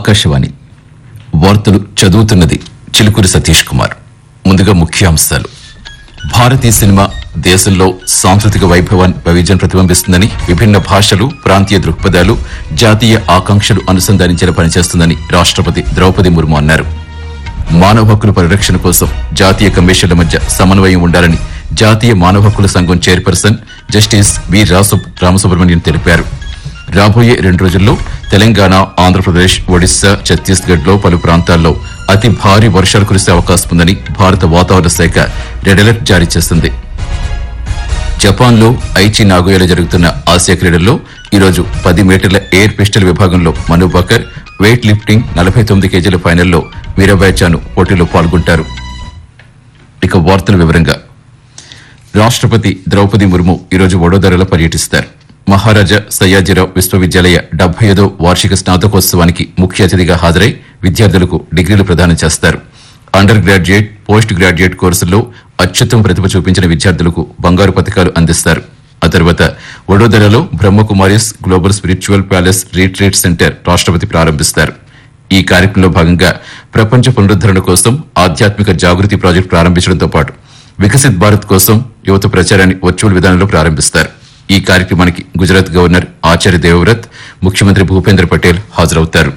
ఆకాశవాణి వార్తలు చదువుతున్నది చిలుకూరి సతీష్ కుమార్ ముందుగా ముఖ్యాంశాలు భారతీయ సినిమా దేశంలో సాంస్కృతిక వైభవాన్ని వైవిధ్యం ప్రతిబింబిస్తుందని విభిన్న భాషలు ప్రాంతీయ దృక్పథాలు జాతీయ ఆకాంక్షలు అనుసంధానించేలా పనిచేస్తుందని రాష్ట్రపతి ద్రౌపది ముర్ము అన్నారు మానవ హక్కుల పరిరక్షణ కోసం జాతీయ కమిషన్ల మధ్య సమన్వయం ఉండాలని జాతీయ మానవ హక్కుల సంఘం చైర్పర్సన్ జస్టిస్ వి రాసు- రామసుబ్రహ్మణ్యం తెలిపారు రాబోయే రెండు రోజుల్లో తెలంగాణ ఆంధ్రప్రదేశ్ ఒడిశా ఛత్తీస్గఢ్ లో పలు ప్రాంతాల్లో అతి భారీ వర్షాలు కురిసే అవకాశం ఉందని భారత వాతావరణ శాఖ రెడ్ అలర్ట్ జారీ చేసింది జపాన్ లో ఐచి నాగోయాలో జరుగుతున్న ఆసియా క్రీడల్లో ఈరోజు పది మీటర్ల ఎయిర్ పిస్టల్ విభాగంలో మను బకర్ వెయిట్ లిఫ్టింగ్ నలభై తొమ్మిది కేజీల ఫైనల్లో మీరాబాయ్ చాను పోటీలో పాల్గొంటారు ఇక వార్తల వివరంగా రాష్ట్రపతి ద్రౌపది ముర్ము ఈరోజు వడోదరలో పర్యటిస్తారు మహారాజా సయ్యాజీరావు విశ్వవిద్యాలయ డెబ్బై ఐదో వార్షిక స్నాతకోత్సవానికి ముఖ్య అతిథిగా హాజరై విద్యార్థులకు డిగ్రీలు ప్రదానం చేస్తారు అండర్ గ్రాడ్యుయేట్ పోస్ట్ గ్రాడ్యుయేట్ కోర్సుల్లో అత్యుత్తమ ప్రతిభ చూపించిన విద్యార్థులకు బంగారు పథకాలు అందిస్తారు ఆ తర్వాత వడోదరలో Brahma Kumaris global spiritual palace retreat centre రాష్ట్రపతి ప్రారంభిస్తారు ఈ కార్యక్రమంలో భాగంగా ప్రపంచ పునరుద్దరణ కోసం ఆధ్యాత్మిక జాగృతి ప్రాజెక్టు ప్రారంభించడంతో పాటు వికసిత్ భారత్ కోసం యువత ప్రచారాన్ని వర్చువల్ విధానంలో ప్రారంభిస్తారు ఈ కార్యక్రమానికి గుజరాత్ గవర్నర్ ఆచార్య దేవవ్రత్ ముఖ్యమంత్రి భూపేంద్ర పటేల్ హాజరవుతారు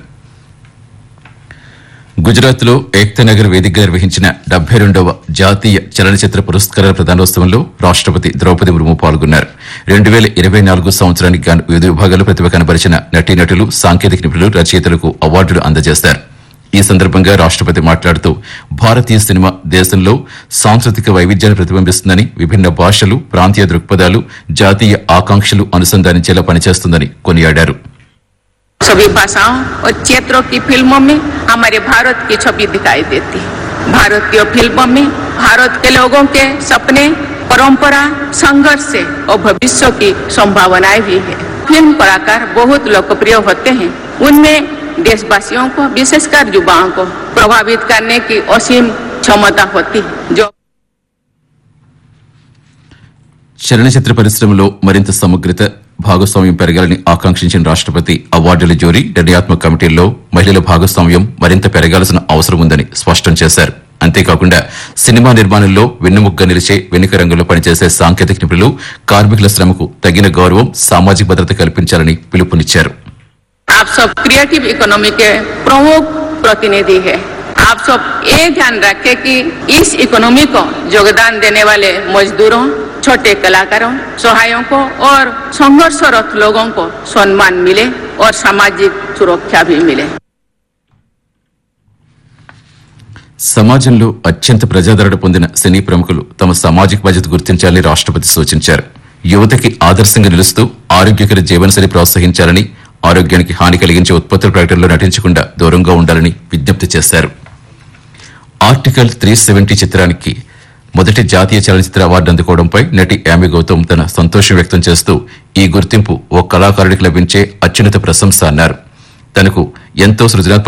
గుజరాత్ లో ఏక్తనగర్ వేదికగా నిర్వహించిన డెబ్బై రెండవ జాతీయ చలనచిత్ర పురస్కారాల ప్రదానోత్సవంలో రాష్ట్రపతి ద్రౌపది ముర్ము పాల్గొన్నారు రెండు వేల ఇరవై నాలుగు సంవత్సరానికి గాను వివిధ విభాగాల్లో ప్రతిభ కనబరిచిన నటీనటులు సాంకేతిక నిపుణులు రచయితలకు అవార్డులు అందజేస్తారు ఈ సందర్భంగా రాష్ట్రపతి మాట్లాడుతూ భారతీయ సినిమా దేశంలో సాంస్కృతిక వైవిధ్యాన్ని ప్రతిబింబిస్తుందని విభిన్న భాషలు ప్రాంతీయ దృక్పథాలు జాతీయ ఆకాంక్షలు అనుసంధానించేలా పనిచేస్తుందని కొనియాడారు सभी भाषाओं और क्षेत्रों की फिल्मों में हमारे भारत की छवि दिखाई देती है भारतीय फिल्मों में भारत के लोगों के सपने परंपरा संघर्ष से और भविष्य की संभावनाएं भी है फिल्म कलाकार बहुत लोकप्रिय होते हैं उनमें देशवासियों को विशेषकर युवाओं को प्रभावित करने की असीम क्षमता होती है जो చలనచిత్ర పరిశ్రమలో మరింత సమగ్రత భాగస్వామ్యం పెరగాలని ఆకాంక్షించిన రాష్ట్రపతి అవార్డుల జ్యూరీ నిర్ణయాత్మక కమిటీల్లో మహిళల భాగస్వామ్యం మరింత పెరగాల్సిన అవసరం ఉందని స్పష్టం చేశారు అంతేకాకుండా సినిమా నిర్మాణంలో వెన్నుముగ్గా నిలిచే వెనుక రంగంలో పనిచేసే సాంకేతిక నిపుణులు కార్మికుల శ్రమకు తగిన గౌరవం సామాజిక భద్రత కల్పించాలని పిలుపునిచ్చారు आप सब क्रिएटिव इकोनॉमी के प्रमुख प्रतिनिधि है आप सब ये ध्यान रखें कि इस इकोनॉमी को योगदान देने वाले मजदूरों छोटे कलाकारों सहायकों और संघर्षरत लोगों को सम्मान मिले और सामाजिक सुरक्षा भी मिले సమాజంలో అత్యంత ప్రజాదరణ పొందిన సినీ ప్రముఖులు తమ సామాజిక బాధ్యత గుర్తించాలని రాష్ట్రపతి సూచించారు యువతకి ఆదర్శంగా నిలుస్తూ ఆరోగ్యకర జీవనశైలి ప్రోత్సహించాలని ఆరోగ్యానికి హాని కలిగించే ఉత్పత్తుల ప్రకటనలో నటించకుండా దూరంగా ఉండాలని విజ్ఞప్తి చేశారు ఆర్టికల్ త్రీ సెవెంటీ చిత్రానికి మొదటి జాతీయ చలనచిత్ర అవార్డు అందుకోవడంపై నటి యామి గౌతమ్ తన సంతోషం వ్యక్తం చేస్తూ ఈ గుర్తింపు ఓ కళాకారుడికి లభించే అత్యున్నత ప్రశంస అన్నారు తనకు ఎంతో సృజనాత్మక